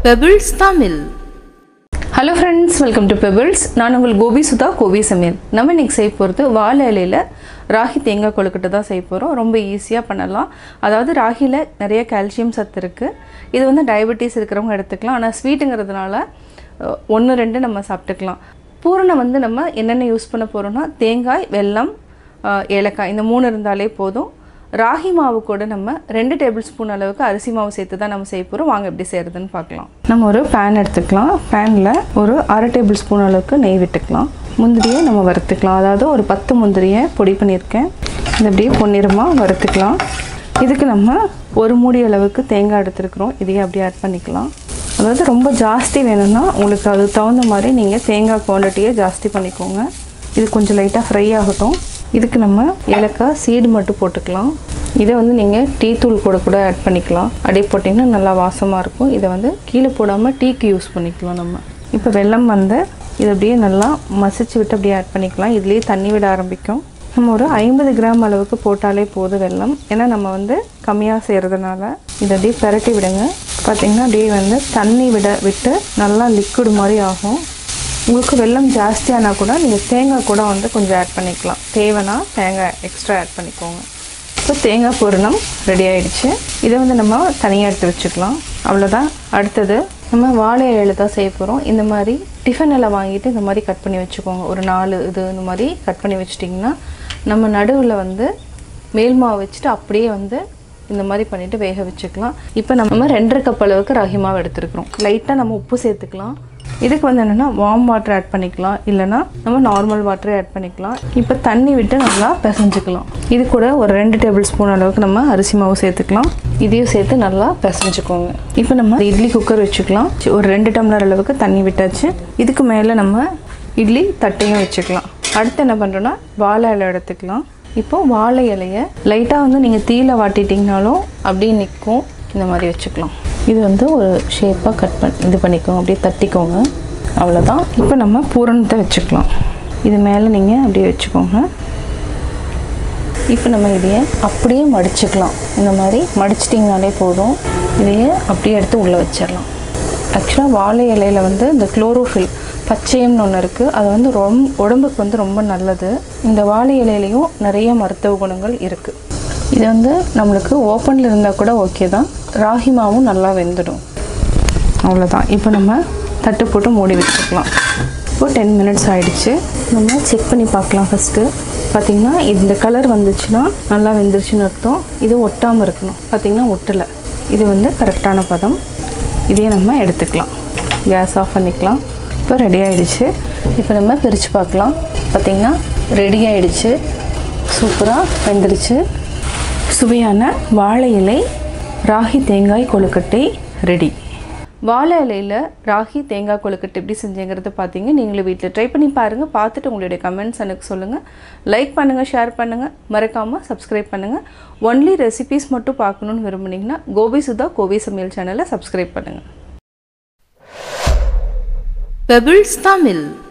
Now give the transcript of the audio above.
pebbles Tamil hello friends welcome to Pebbles நான் உங்கள் கோபி சுதா கோபி சமையல் நம்ம இன்னைக்கு செய்ய போகிறது வாழை இலையில் ராகி தேங்காய் கொழுக்கட்டை தான் செய்ய போகிறோம் ரொம்ப ஈஸியாக பண்ணலாம் அதாவது ராகியில் நிறைய கால்சியம் சத்து இருக்குது இது வந்து டயபெட்டிஸ் இருக்கிறவங்க எடுத்துக்கலாம் ஆனால் ஸ்வீட்டுங்கிறதுனால ஒன்று ரெண்டு நம்ம சாப்பிட்டுக்கலாம் பூரணம் வந்து நம்ம என்னென்ன யூஸ் பண்ண போகிறோம்னா தேங்காய் வெல்லம் அஹ், ஏலக்காய் இந்த மூணு இருந்தாலே போதும் ராகி மாவு கூட நம்ம ரெண்டு டேபிள் ஸ்பூன் அளவுக்கு அரிசி மாவு சேர்த்து தான் நம்ம செய்ய போகிறோம் வாங்க எப்படி செய்கிறதுன்னு பார்க்கலாம் நம்ம ஒரு பேன் எடுத்துக்கலாம் பேனில் ஒரு அரை டேபிள் ஸ்பூன் அளவுக்கு நெய் விட்டுக்கலாம் முந்திரியை நம்ம வறுத்துக்கலாம் அதாவது ஒரு பத்து முந்திரியை பொடி பண்ணியிருக்கேன் இது அப்படியே பொன்னிறமாக வறுத்துக்கலாம் இதுக்கு நம்ம ஒரு மூடி அளவுக்கு தேங்காய் எடுத்துருக்குறோம் இதையும் அப்படியே ஆட் பண்ணிக்கலாம் அதாவது ரொம்ப ஜாஸ்தி வேணும்னா உங்களுக்கு அதுக்கு தகுந்த மாதிரி நீங்கள் தேங்காய் குவான்டிட்டியை ஜாஸ்தி பண்ணிக்கோங்க இது கொஞ்சம் லைட்டாக ஃப்ரை ஆகட்டும் இதுக்கு நம்ம ஏலக்காய் சீடு மட்டும் போட்டுக்கலாம் இதை வந்து நீங்கள் டீ தூள் கூட கூட ஆட் பண்ணிக்கலாம் அப்படியே போட்டிங்கன்னா நல்லா வாசமாக இருக்கும் இதை வந்து கீழே போடாமல் டீக்கு யூஸ் பண்ணிக்கலாம் நம்ம இப்போ வெல்லம் வந்து இதை அப்படியே நல்லா மசிச்சு விட்டு அப்படியே ஆட் பண்ணிக்கலாம் இதுலேயே தண்ணி விட ஆரம்பிக்கும் நம்ம ஒரு ஐம்பது கிராம் அளவுக்கு போட்டாலே போதும் வெல்லம் ஏன்னா நம்ம வந்து கம்மியாக செய்கிறதுனால இதை அப்படியே பிரட்டி விடுங்க பார்த்திங்கன்னா அப்படியே வந்து தண்ணி விட விட்டு நல்லா லிக்விட் மாதிரி ஆகும் உங்களுக்கு வெல்லம் ஜாஸ்தியானா கூட நீங்கள் தேங்காய் கூட வந்து கொஞ்சம் ஆட் பண்ணிக்கலாம் தேவைன்னா தேங்காய் எக்ஸ்ட்ரா ஆட் பண்ணிக்கோங்க இப்போ தேங்காய் பூரணம் ரெடி ஆயிடுச்சு இதை வந்து நம்ம தனியாக எடுத்து வச்சுக்கலாம் அவ்வளோதான் அடுத்தது நம்ம வாழை இலையில தான் செய்ய போகிறோம் இந்த மாதிரி டிஃபன் இலை வாங்கிட்டு இந்த மாதிரி கட் பண்ணி வச்சுக்கோங்க ஒரு நாலு இது இந்த மாதிரி கட் பண்ணி வச்சிட்டிங்கன்னா நம்ம நடுவில் வந்து மேல் மாவு வச்சுட்டு அப்படியே வந்து இந்த மாதிரி பண்ணிவிட்டு வேக வச்சுக்கலாம் இப்போ நம்ம ரெண்டரை கப் அளவுக்கு ராகி மாவு எடுத்துருக்குறோம் லைட்டாக நம்ம உப்பு சேர்த்துக்கலாம் இதுக்கு வந்து என்னென்னா வார்ம் வாட்டர் ஆட் பண்ணிக்கலாம் இல்லைன்னா நம்ம நார்மல் வாட்டரே ஆட் பண்ணிக்கலாம் இப்போ தண்ணி விட்டு நல்லா பிசைஞ்சுக்கலாம் இது கூட ஒரு ரெண்டு டேபிள் ஸ்பூன் அளவுக்கு நம்ம அரிசி மாவு சேர்த்துக்கலாம் இதையும் சேர்த்து நல்லா பிசைஞ்சுக்கோங்க இப்போ நம்ம இட்லி குக்கர் வச்சுக்கலாம் ஒரு ரெண்டு டம்ளர் அளவுக்கு தண்ணி விட்டாச்சு இதுக்கு மேலே நம்ம இட்லி தட்டையும் வச்சுக்கலாம் அடுத்து என்ன பண்ணுறோன்னா வாழை இலை எடுத்துக்கலாம் இப்போ வாழை இலையை லைட்டாக வந்து நீங்கள் தீயில வாட்டிட்டிங்கனாலும் அப்படியே நிற்கும் இந்த மாதிரி வச்சுக்கலாம் இது வந்து ஒரு ஷேப்பாக கட் பண்ணி இது பண்ணிக்கோங்க அப்படியே தட்டிக்கோங்க அவ்வளோதான் இப்போ நம்ம பூரணத்தை வச்சுக்கலாம் இது மேலே நீங்கள் அப்படியே வச்சுக்கோங்க இப்போ நம்ம இதையே அப்படியே மடிச்சுக்கலாம் இந்த மாதிரி மடிச்சிட்டிங்கனாலே போதும் இதையே அப்படியே எடுத்து உள்ளே வச்சிடலாம் ஆக்சுவலாக வாழை இலையில வந்து இந்த குளோரோஃபில் பச்சையம்னு ஒன்று இருக்குது அது வந்து ரொம்ப உடம்புக்கு வந்து ரொம்ப நல்லது இந்த வாழை இலையிலையும் நிறைய மருத்துவ குணங்கள் இருக்குது இது வந்து நம்மளுக்கு ஓப்பனில் இருந்தால் கூட ஓகே தான் ராகி மாவும் நல்லா வெந்துடும் அவ்வளோதான் இப்போ நம்ம தட்டு போட்டு மூடி வச்சுக்கலாம் இப்போ டென் மினிட்ஸ் ஆயிடுச்சு நம்ம செக் பண்ணி பார்க்கலாம் ஃபஸ்ட்டு பார்த்திங்கன்னா இந்த கலர் வந்துச்சுன்னா நல்லா வெந்துருச்சுன்னு அர்த்தம் இது ஒட்டாமல் இருக்கணும் பார்த்திங்கன்னா ஒட்டலை இது வந்து கரெக்டான பதம் இதையே நம்ம எடுத்துக்கலாம் கேஸ் ஆஃப் பண்ணிக்கலாம் இப்போ ரெடி ஆயிடுச்சு இப்போ நம்ம பிரித்து பார்க்கலாம் பார்த்திங்கன்னா ரெடி ஆயிடுச்சு சூப்பராக வெந்துருச்சு சுவையான வாழை இலை ராகி தேங்காய் கொழுக்கட்டை ரெடி வாழை இலையில் ராகி தேங்காய் கொழுக்கட்டை எப்படி செஞ்சேங்கிறத பார்த்தீங்க நீங்களும் வீட்டில் ட்ரை பண்ணி பாருங்கள் பார்த்துட்டு உங்களுடைய கமெண்ட்ஸ் எனக்கு சொல்லுங்கள் லைக் பண்ணுங்கள் ஷேர் பண்ணுங்கள் மறக்காமல் சப்ஸ்கிரைப் பண்ணுங்கள் ஒன்லி ரெசிபீஸ் மட்டும் பார்க்கணுன்னு விரும்புனீங்கன்னா கோபி சுதா கோபி சமையல் சேனலை சப்ஸ்கிரைப் பண்ணுங்கள் பெபிள்ஸ் தமிழ்